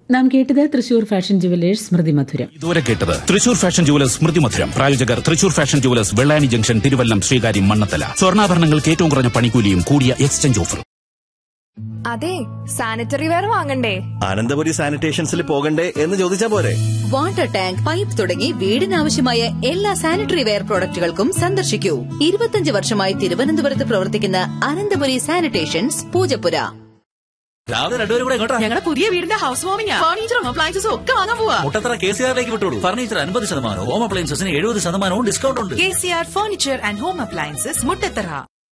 നാം കേട്ടത് Thrissur fashion jewellers സ്മൃതി മധുരം ഇതുവരെ കേട്ടത് തൃശൂർ ഫാഷൻ ജുവലേഴ്സ് സ്മൃതി മധുരം പ്രായോജകർ Thrissur fashion jewellers Vellani junction Thiruvallam Sreekaryam Mannanthala സ്വർണ്ണാഭരണങ്ങൾക്ക് ഏറ്റവും കുറഞ്ഞ പണിക്കൂലിയും കൂടിയ എക്സ്ചേഞ്ച് ഓഫറും അതെ സാനിറ്ററി വെയർ വാങ്ങണ്ടേ അനന്തപുരി സാനിറ്റേഷൻസിൽ പോകണ്ടേ എന്ന് ചോദിച്ചാ പോരെ വാട്ടർ ടാങ്ക് പൈപ്പ് തുടങ്ങി വീടിനാവശ്യമായ എല്ലാ സാനിറ്ററി വെയർ പ്രോഡക്റ്റുകൾക്കും സന്ദർശിക്കൂ ഇരുപത്തിയഞ്ച് വർഷമായി തിരുവനന്തപുരത്ത് പ്രവർത്തിക്കുന്ന അനന്തപുരി സാനിറ്റേഷൻസ് പൂജപ്പുര രാവിലെ രണ്ടുപേരും കൂടെ എങ്ങോട്ടാ ഞങ്ങളുടെ പുതിയ വീടിന്റെ ഹൗസ് വാമിംഗ് ഫർണിച്ചറും അപ്ലയൻസസും ഒക്കെ വാങ്ങാൻ പോവാ മുട്ടത്തറ കെ സി ആറിലേക്ക് വിട്ടോളൂ ഫർണിച്ചർ അൻപത് ശതമാനവും ഹോം അപ്ലയൻസസിന് എഴുപത് ശതമാനവും ഡിസ്കൗണ്ട് ഉണ്ട് K C R furniture and home appliances Muttathara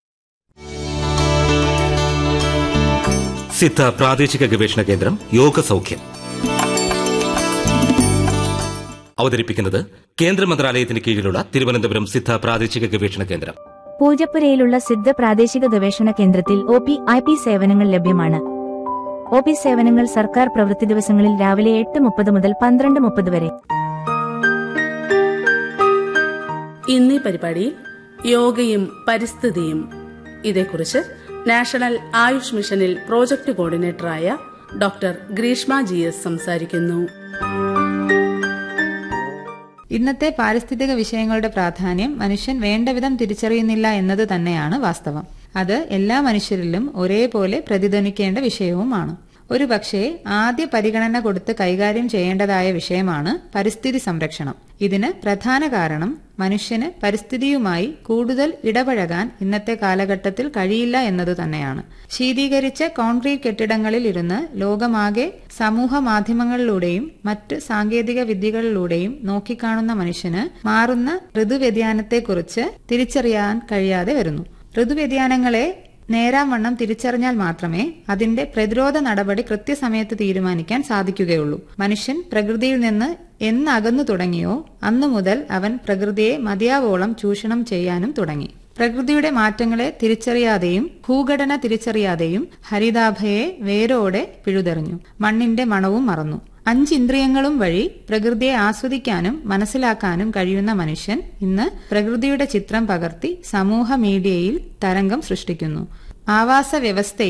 സിദ്ധ പ്രാദേശിക ഗവേഷണ കേന്ദ്രം യോഗ സൗഖ്യം അവതരിപ്പിക്കുന്നത് കേന്ദ്ര മന്ത്രാലയത്തിന് കീഴിലുള്ള തിരുവനന്തപുരം സിദ്ധ പ്രാദേശിക ഗവേഷണ കേന്ദ്രം പൂജപ്പുരയിലുള്ള സിദ്ധ പ്രാദേശിക ഗവേഷണ കേന്ദ്രത്തിൽ ഒ പി ഐ പി സേവനങ്ങൾ ലഭ്യമാണ് ഒ പി സേവനങ്ങൾ സർക്കാർ പ്രവൃത്തി ദിവസങ്ങളിൽ രാവിലെ എട്ട് മുപ്പത് മുതൽ പന്ത്രണ്ട് മുപ്പത് വരെ ഇന്നീ പരിപാടിയിൽ യോഗയും പരിസ്ഥിതിയും ഇതേക്കുറിച്ച് നാഷണൽ ആയുഷ് മിഷനിൽ പ്രോജക്ട് കോർഡിനേറ്ററായ ഡോക്ടർ ഗ്രീഷ്മ ജി എസ് സംസാരിക്കുന്നു ഇന്നത്തെ പാരിസ്ഥിതിക വിഷയങ്ങളുടെ പ്രാധാന്യം മനുഷ്യൻ വേണ്ടവിധം തിരിച്ചറിയുന്നില്ല എന്നത് തന്നെയാണ് വാസ്തവം അത് എല്ലാ മനുഷ്യരിലും ഒരേപോലെ പ്രതിധ്വനിക്കേണ്ട വിഷയവുമാണ് ഒരു പക്ഷേ ആദ്യ പരിഗണന കൊടുത്ത് കൈകാര്യം ചെയ്യേണ്ടതായ വിഷയമാണ് പരിസ്ഥിതി സംരക്ഷണം ഇതിന് പ്രധാന കാരണം മനുഷ്യന് പരിസ്ഥിതിയുമായി കൂടുതൽ ഇടപഴകാൻ ഇന്നത്തെ കാലഘട്ടത്തിൽ കഴിയില്ല എന്നതു തന്നെയാണ് ശീതീകരിച്ച കോൺക്രീറ്റ് കെട്ടിടങ്ങളിൽ ഇരുന്ന് ലോകമാകെ സമൂഹ മാധ്യമങ്ങളിലൂടെയും മറ്റ് സാങ്കേതിക വിദ്യകളിലൂടെയും നോക്കിക്കാണുന്ന മനുഷ്യന് മാറുന്ന ഋതുവ്യതിയാനത്തെക്കുറിച്ച് തിരിച്ചറിയാൻ കഴിയാതെ വരുന്നു ഋതുവ്യതിയാനങ്ങളെ നേരാവണ്ണം തിരിച്ചറിഞ്ഞാൽ മാത്രമേ അതിന്റെ പ്രതിരോധ നടപടി കൃത്യസമയത്ത് തീരുമാനിക്കാൻ സാധിക്കുകയുള്ളൂ മനുഷ്യൻ പ്രകൃതിയിൽ നിന്ന് എന്ന് അകന്നു തുടങ്ങിയോ അന്നു മുതൽ അവൻ പ്രകൃതിയെ മതിയാവോളം ചൂഷണം ചെയ്യാനും തുടങ്ങി പ്രകൃതിയുടെ മാറ്റങ്ങളെ തിരിച്ചറിയാതെയും ഭൂഘടന തിരിച്ചറിയാതെയും ഹരിതാഭയെ വേരോടെ പിഴുതെറിഞ്ഞു മണ്ണിന്റെ മണവും മറന്നു അഞ്ചിന്ദ്രിയങ്ങളും വഴി പ്രകൃതിയെ ആസ്വദിക്കാനും മനസ്സിലാക്കാനും കഴിയുന്ന മനുഷ്യൻ ഇന്ന് പ്രകൃതിയുടെ ചിത്രം പകർത്തി സമൂഹ മീഡിയയിൽ തരംഗം സൃഷ്ടിക്കുന്നു ആവാസ വ്യവസ്ഥയിൽ